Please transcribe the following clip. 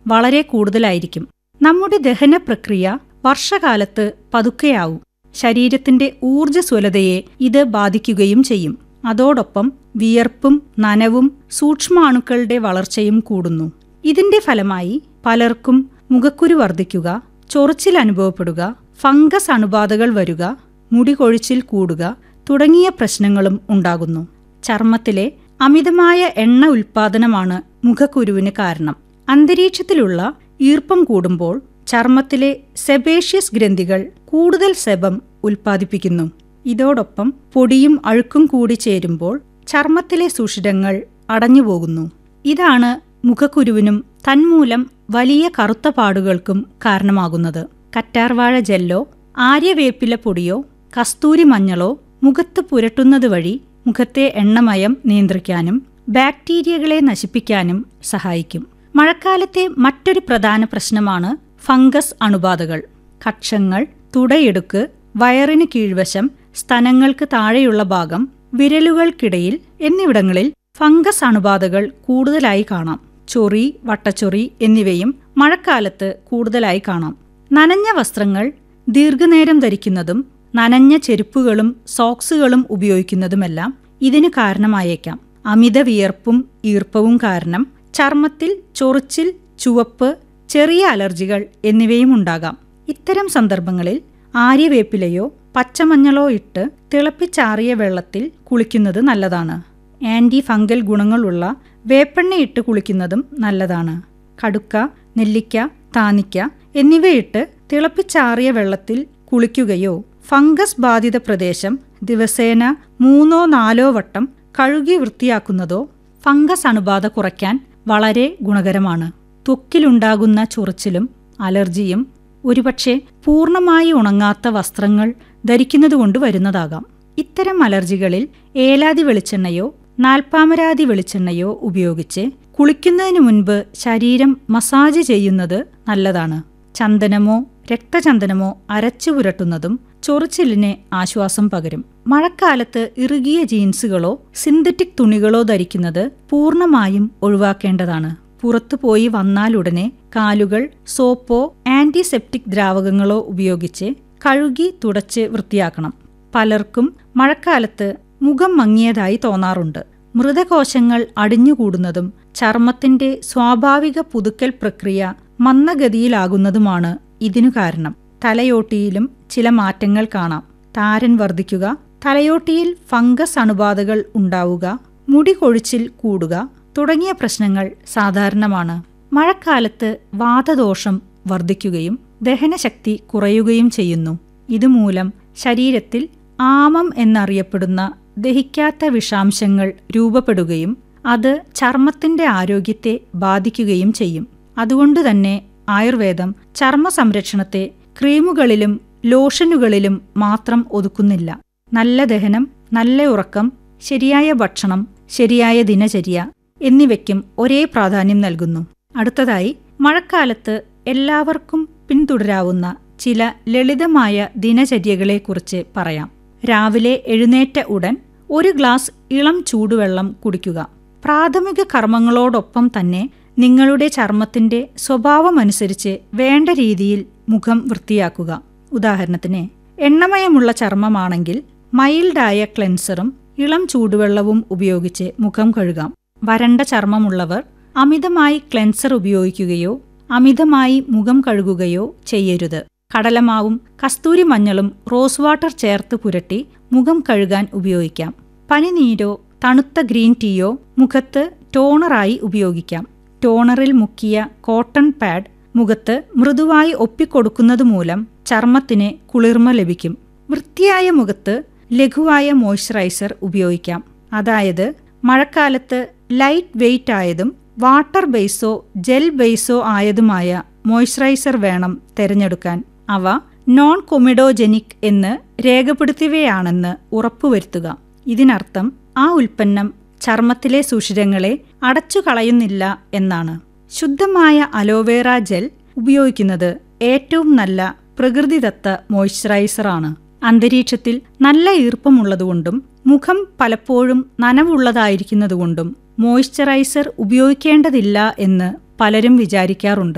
വളരെ കൂടുതലായിരിക്കും നമ്മുടെ ദഹന പ്രക്രിയ വർഷകാലത്ത് പതുക്കെയാവും ശരീരത്തിന്റെ ഊർജ്ജസ്വലതയെ ഇത് ബാധിക്കുകയും ചെയ്യും അതോടൊപ്പം വിയർപ്പും നനവും സൂക്ഷ്മാണുക്കളുടെ വളർച്ചയും കൂടുന്നു ഇതിന്റെ ഫലമായി പലർക്കും മുഖക്കുരു വർദ്ധിക്കുക ചൊറിച്ചിൽ അനുഭവപ്പെടുക ഫംഗസ് അണുബാധകൾ വരുക മുടി കൊഴിച്ചിൽ കൂടുക തുടങ്ങിയ പ്രശ്നങ്ങളും ഉണ്ടാകുന്നു ചർമ്മത്തിലെ അമിതമായ എണ്ണ ഉൽപാദനമാണ് മുഖക്കുരുവിന് കാരണം അന്തരീക്ഷത്തിലുള്ള ഈർപ്പം കൂടുമ്പോൾ ചർമ്മത്തിലെ സെബേഷ്യസ് ഗ്രന്ഥികൾ കൂടുതൽ സെബം ഉൽപ്പാദിപ്പിക്കുന്നു ഇതോടൊപ്പം പൊടിയും അഴുക്കും കൂടി ചേരുമ്പോൾ ചർമ്മത്തിലെ സുഷിരങ്ങൾ അടഞ്ഞുപോകുന്നു ഇതാണ് മുഖക്കുരുവിനും തന്മൂലം വലിയ കറുത്ത പാടുകൾക്കും കാരണമാകുന്നത് കറ്റാർവാഴ ജെല്ലോ ആര്യവേപ്പില പൊടിയോ കസ്തൂരി മഞ്ഞളോ മുഖത്ത് പുരട്ടുന്നത് വഴി മുഖത്തെ എണ്ണമയം നിയന്ത്രിക്കാനും ബാക്ടീരിയകളെ നശിപ്പിക്കാനും സഹായിക്കും മഴക്കാലത്തെ മറ്റൊരു പ്രധാന പ്രശ്നമാണ് ഫംഗസ് അണുബാധകൾ കക്ഷങ്ങൾ തുടയെടുക്ക് വയറിന് കീഴ്വശം സ്തനങ്ങൾക്ക് താഴെയുള്ള ഭാഗം വിരലുകൾക്കിടയിൽ എന്നിവിടങ്ങളിൽ ഫംഗസ് അണുബാധകൾ കൂടുതലായി കാണാം ചൊറി വട്ടച്ചൊറി എന്നിവയും മഴക്കാലത്ത് കൂടുതലായി കാണാം നനഞ്ഞ വസ്ത്രങ്ങൾ ദീർഘനേരം ധരിക്കുന്നതും നനഞ്ഞ ചെരുപ്പുകളും സോക്സുകളും ഉപയോഗിക്കുന്നതുമെല്ലാം ഇതിന് കാരണമായേക്കാം അമിത വിയർപ്പും ഈർപ്പവും കാരണം ചർമ്മത്തിൽ ചൊറിച്ചിൽ ചുവപ്പ് ചെറിയ അലർജികൾ എന്നിവയും ഉണ്ടാകാം ഇത്തരം സന്ദർഭങ്ങളിൽ ആര്യവേപ്പിലയോ പച്ചമഞ്ഞളോ ഇട്ട് തിളപ്പിച്ചാറിയ വെള്ളത്തിൽ കുളിക്കുന്നത് നല്ലതാണ് ആൻറ്റി ഫംഗൽ ഗുണങ്ങളുള്ള വേപ്പെണ്ണയിട്ട് കുളിക്കുന്നതും നല്ലതാണ് കടുക്ക നെല്ലിക്ക താനിക്ക എന്നിവയിട്ട് തിളപ്പിച്ചാറിയ വെള്ളത്തിൽ കുളിക്കുകയോ ഫംഗസ് ബാധിത പ്രദേശം ദിവസേന മൂന്നോ നാലോ വട്ടം കഴുകി വൃത്തിയാക്കുന്നതോ ഫംഗസ് അണുബാധ കുറയ്ക്കാൻ വളരെ ഗുണകരമാണ് ത്വക്കിലുണ്ടാകുന്ന ചൊറിച്ചിലും അലർജിയും ഒരുപക്ഷെ പൂർണ്ണമായി ഉണങ്ങാത്ത വസ്ത്രങ്ങൾ ധരിക്കുന്നതുകൊണ്ട് വരുന്നതാകാം ഇത്തരം അലർജികളിൽ ഏലാതി വെളിച്ചെണ്ണയോ നാൽപ്പാമരാതി വെളിച്ചെണ്ണയോ ഉപയോഗിച്ച് കുളിക്കുന്നതിന് മുൻപ് ശരീരം മസാജ് ചെയ്യുന്നത് നല്ലതാണ് ചന്ദനമോ രക്തചന്ദനമോ അരച്ചു പുരട്ടുന്നതും ചൊറിച്ചിലിന് ആശ്വാസം പകരും മഴക്കാലത്ത് ഇറുകിയ ജീൻസുകളോ സിന്തറ്റിക് തുണികളോ ധരിക്കുന്നത് പൂർണ്ണമായും ഒഴിവാക്കേണ്ടതാണ് പുറത്തു പോയി വന്നാലുടനെ കാലുകൾ സോപ്പോ ആന്റിസെപ്റ്റിക് ദ്രാവകങ്ങളോ ഉപയോഗിച്ച് കഴുകി തുടച്ച് വൃത്തിയാക്കണം പലർക്കും മഴക്കാലത്ത് മുഖം മങ്ങിയതായി തോന്നാറുണ്ട് മൃതകോശങ്ങൾ അടിഞ്ഞുകൂടുന്നതും ചർമ്മത്തിന്റെ സ്വാഭാവിക പുതുക്കൽ പ്രക്രിയ മന്ദഗതിയിലാകുന്നതുമാണ് ഇതിനു കാരണം തലയോട്ടിയിലും ചില മാറ്റങ്ങൾ കാണാം താരൻ വർദ്ധിക്കുക തലയോട്ടിയിൽ ഫംഗസ് അണുബാധകൾ ഉണ്ടാവുക മുടി കൊഴിച്ചിൽ കൂടുക തുടങ്ങിയ പ്രശ്നങ്ങൾ സാധാരണമാണ് മഴക്കാലത്ത് വാതദോഷം വർദ്ധിക്കുകയും ദഹനശക്തി കുറയുകയും ചെയ്യുന്നു ഇതുമൂലം ശരീരത്തിൽ ആമം എന്നറിയപ്പെടുന്ന ദഹിക്കാത്ത വിഷാംശങ്ങൾ രൂപപ്പെടുകയും അത് ചർമ്മത്തിന്റെ ആരോഗ്യത്തെ ബാധിക്കുകയും ചെയ്യും അതുകൊണ്ടുതന്നെ ആയുർവേദം ചർമ്മ സംരക്ഷണത്തെ ക്രീമുകളിലും ലോഷനുകളിലും മാത്രം ഒതുക്കുന്നില്ല നല്ല ദഹനം നല്ല ഉറക്കം ശരിയായ ഭക്ഷണം ശരിയായ ദിനചര്യ എന്നിവയ്ക്കും ഒരേ പ്രാധാന്യം നൽകുന്നു അടുത്തതായി മഴക്കാലത്ത് എല്ലാവർക്കും പിന്തുടരാവുന്ന ചില ലളിതമായ ദിനചര്യകളെക്കുറിച്ച് പറയാം രാവിലെ എഴുന്നേറ്റ ഉടൻ ഒരു ഗ്ലാസ് ഇളം ചൂടുവെള്ളം കുടിക്കുക പ്രാഥമിക കർമ്മങ്ങളോടൊപ്പം തന്നെ നിങ്ങളുടെ ചർമ്മത്തിന്റെ സ്വഭാവമനുസരിച്ച് വേണ്ട രീതിയിൽ മുഖം വൃത്തിയാക്കുക ഉദാഹരണത്തിന് എണ്ണമയമുള്ള ചർമ്മമാണെങ്കിൽ മൈൽഡായ ക്ലെൻസറും ഇളം ചൂടുവെള്ളവും ഉപയോഗിച്ച് മുഖം കഴുകാം വരണ്ട ചർമ്മമുള്ളവർ അമിതമായി ക്ലെൻസർ ഉപയോഗിക്കുകയോ അമിതമായി മുഖം കഴുകുകയോ ചെയ്യരുത് കടലമാവും കസ്തൂരി മഞ്ഞളും റോസ് വാട്ടർ ചേർത്ത് പുരട്ടി മുഖം കഴുകാൻ ഉപയോഗിക്കാം പനിനീരോ തണുത്ത ഗ്രീൻ ടീയോ മുഖത്ത് ടോണറായി ഉപയോഗിക്കാം ടോണറിൽ മുക്കിയ കോട്ടൺ പാഡ് മുഖത്ത് മൃദുവായി ഒപ്പിക്കൊടുക്കുന്നത് മൂലം ചർമ്മത്തിന് കുളിർമ ലഭിക്കും വൃത്തിയായ മുഖത്ത് ലഘുവായ മോയ്സ്ചറൈസർ ഉപയോഗിക്കാം അതായത് മഴക്കാലത്ത് ലൈറ്റ് വെയ്റ്റ് ആയതും വാട്ടർ ബേസോ ജെൽ ബേസോ ആയതുമായ മോയ്സ്ചറൈസർ വേണം തിരഞ്ഞെടുക്കാൻ അവ നോൺ കൊമിഡോജനിക് എന്ന് രേഖപ്പെടുത്തിയവയാണെന്ന് ഉറപ്പുവരുത്തുക ഇതിനർത്ഥം ആ ഉൽപ്പന്നം ചർമ്മത്തിലെ സുഷിരങ്ങളെ അടച്ചു കളയുന്നില്ല എന്നാണ് ശുദ്ധമായ അലോവേറ ജെൽ ഉപയോഗിക്കുന്നത് ഏറ്റവും നല്ല പ്രകൃതിദത്ത മോയ്സ്ചറൈസറാണ് അന്തരീക്ഷത്തിൽ നല്ല ഈർപ്പമുള്ളതുകൊണ്ടും മുഖം പലപ്പോഴും നനവുള്ളതായിരിക്കുന്നതുകൊണ്ടും മോയ്സ്ചറൈസർ ഉപയോഗിക്കേണ്ടതില്ല എന്ന് പലരും വിചാരിക്കാറുണ്ട്